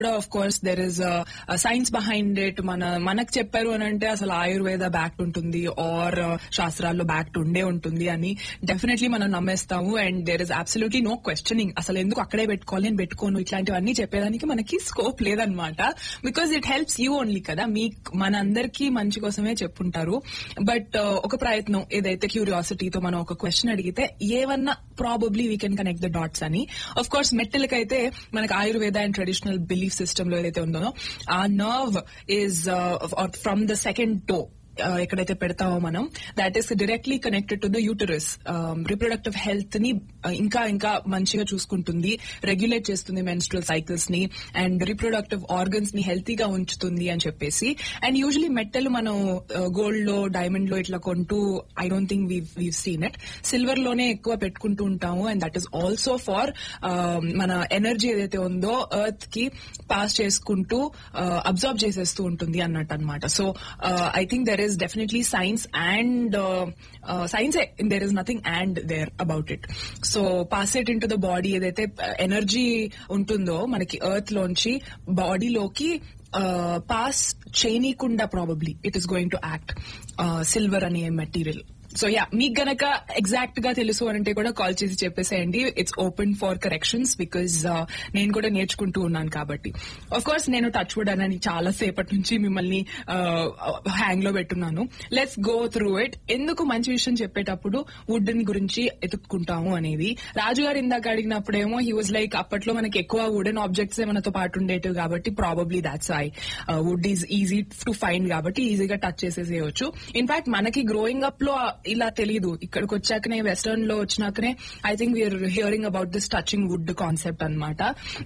కూడా of course there is science behind it మన మనకు చెప్పారు అని అంటే అసలు ఆయుర్వేద బ్యాక్ట్ ఉంటుంది ఆర్ శాస్త్రాల్లో బ్యాక్ట్ ఉండే ఉంటుంది అని డెఫినెట్లీ మనం నమ్మేస్తాము and there is absolutely no questioning అసలు ఎందుకు అక్కడే పెట్టుకోవాలి నేను పెట్టుకోను ఇట్లాంటివన్నీ చెప్పేదానికి మనకి స్కోప్ లేదనమాట because it helps you only కదా మీ మనందరికీ మంచి కోసమే చెప్పుంటారు బట్ ఒక ప్రయత్నం ఏదైతే క్యూరియాసిటీతో మనం ఒక క్వశ్చన్ అడిగితే ఏమన్నా probably we can connect the dots అని ఆఫ్ కోర్స్ మెట్టలకైతే మనకి Ayurveda and traditional belief system లో ఏదైతే ఉందో ఆ nerve is from the second toe ఎక్కడైతే పెడతామో మనం that is directly connected to the uterus reproductive health ని ఇంకా ఇంకా మంచిగా చూసుకుంటుంది రెగ్యులేట్ చేస్తుంది మెన్స్ట్రల్ సైకిల్స్ ని అండ్ రిప్రొడక్టివ్ ఆర్గన్స్ ని హెల్తీగా ఉంచుతుంది అని చెప్పేసి అండ్ యూజువలీ మెట్టలు మనం గోల్డ్ లో డైమండ్ లో ఇట్లా కొంటూ I don't think we seen it silver లోనే ఎక్కువ పెట్టుకుంటూ ఉంటాము and that is also for మన ఎనర్జీ ఏదైతే ఉందో ఎర్త్ కి పాస్ చేసుకుంటూ అబ్జర్వ్ చేసేస్తూ ఉంటుంది అన్నట్టు అనమాట so I think there is definitely science and science there is nothing and there about it so pass it in to the body ఏదైతే ఎనర్జీ ఉంటుందో మనకి ఎర్త్ లోంచి బాడీలోకి పాస్ చేయనీయకుండా probably it is going to act silver అనే material so yeah మీకు గనక exact గా తెలుసు అంటే కూడా కాల్ చేసి చెప్పేసేయండి it's open for corrections because నేను కూడా నేర్చుకుంటూ ఉన్నాను కాబట్టి ఆఫ్ కోర్స్ నేను టచ్ వుడ్ అని చాలా సేపటి నుంచి మిమ్మల్ని హ్యాంగ్ లో పెట్టున్నాను లెట్స్ గో త్రూ ఇట్ ఎందుకు మంచి విషయం చెప్పేటప్పుడు వుడ్ గురించి ఎతుక్కుంటాము అనేది రాజు గారు ఇందాక అడిగినప్పుడేమో హీ వాజ్ లైక్ అప్పట్లో మనకి ఎక్కువ వుడెన్ ఆబ్జెక్ట్స్ మనతో పాటు ఉండేటివి కాబట్టి probably that's I wood is easy to find కాబట్టి ఈజీగా టచ్ చేసేసేయచ్చు ఇన్ఫాక్ట్ మనకి గ్రోయింగ్ అప్ లో ఇలా తెలియదు ఇక్కడికి వచ్చాకనే వెస్టర్న్ లో వచ్చినాకనే I think we're hearing about this touching wood concept అనమాట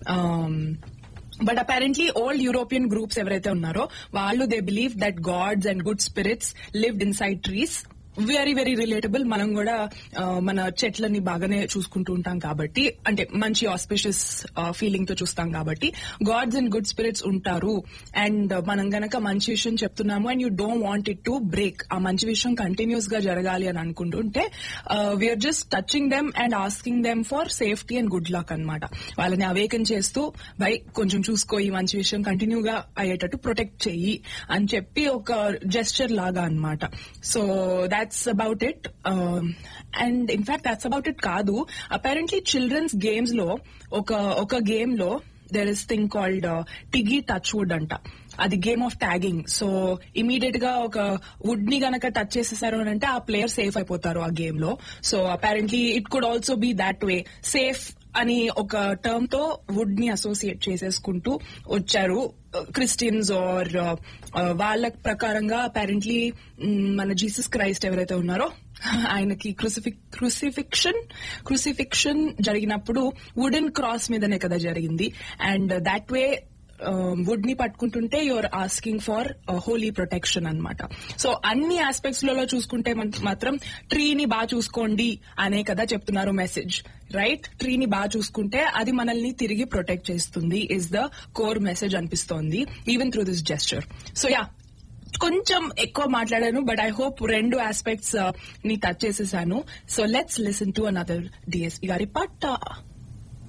but apparently old European groups ఎవరైతే ఉన్నారో వాళ్ళు they believe that gods and good spirits lived inside trees very very relatable మనం కూడా మన చెట్లని బాగానే చూసుకుంటూ ఉంటాం కాబట్టి అంటే మంచి ఆస్పిషియస్ ఫీలింగ్ తో చూస్తాం కాబట్టి గాడ్స్ అండ్ గుడ్ స్పిరిట్స్ ఉంటారు అండ్ మనం గనక మంచి విషయం చెప్తున్నాము and you don't want it to break ఆ మంచి విషయం కంటిన్యూస్ గా జరగాలి అని అనుకుంటుంటే we are just touching them and asking them for safety and good luck అనమాట వాళ్ళని అవేకన్ చేస్తూ బై కొంచెం చూసుకో ఈ మంచి విషయం కంటిన్యూగా అయ్యేటట్టు ప్రొటెక్ట్ చెయ్యి అని చెప్పి ఒక జెస్చర్ లాగా అనమాట so that that's about it and in fact that's about it కాదు అపారెంట్లీ చిల్డ్రన్స్ గేమ్స్ లో ఒక ఒక గేమ్ లో there is thing called tiggy touch wood అంట అది game of tagging so immediate గా ఒక వుడ్ ని గనక టచ్ చేసేసారు అని అంటే ఆ ప్లేయర్ సేఫ్ అయిపోతారు ఆ గేమ్ లో so apparently it could also be that way safe అని ఒక టర్మ్ తో వుడ్ ని అసోసియేట్ చేసేసుకుంటూ వచ్చారు క్రిస్టియన్స్ ఆర్ వాళ్ళ ప్రకారంగా అపారెంట్లీ మన జీసస్ క్రైస్ట్ ఎవరైతే ఉన్నారో ఆయనకి క్రూసిఫిక్ క్రూసిఫిక్షన్ క్రూసిఫిక్షన్ జరిగినప్పుడు వుడెన్ క్రాస్ మీదనే కదా జరిగింది అండ్ దాట్ వే వుడ్ ని పట్టుకుంటుంటే your asking for holy protection అనమాట సో అన్ని ఆస్పెక్ట్స్ లలో చూసుకుంటే మాత్రం ట్రీని బాగా చూసుకోండి అనే కదా చెప్తున్నారు మెసేజ్ రైట్ ట్రీని బాగా చూసుకుంటే అది మనల్ని తిరిగి ప్రొటెక్ట్ చేస్తుంది ఇస్ ద కోర్ మెసేజ్ అనిపిస్తోంది even through this gesture so yeah కొంచెం ఎక్కువ మాట్లాడాను బట్ ఐ హోప్ రెండు ఆస్పెక్ట్స్ ని టచ్ చేసేసాను so let's listen to another DSP గారి పాట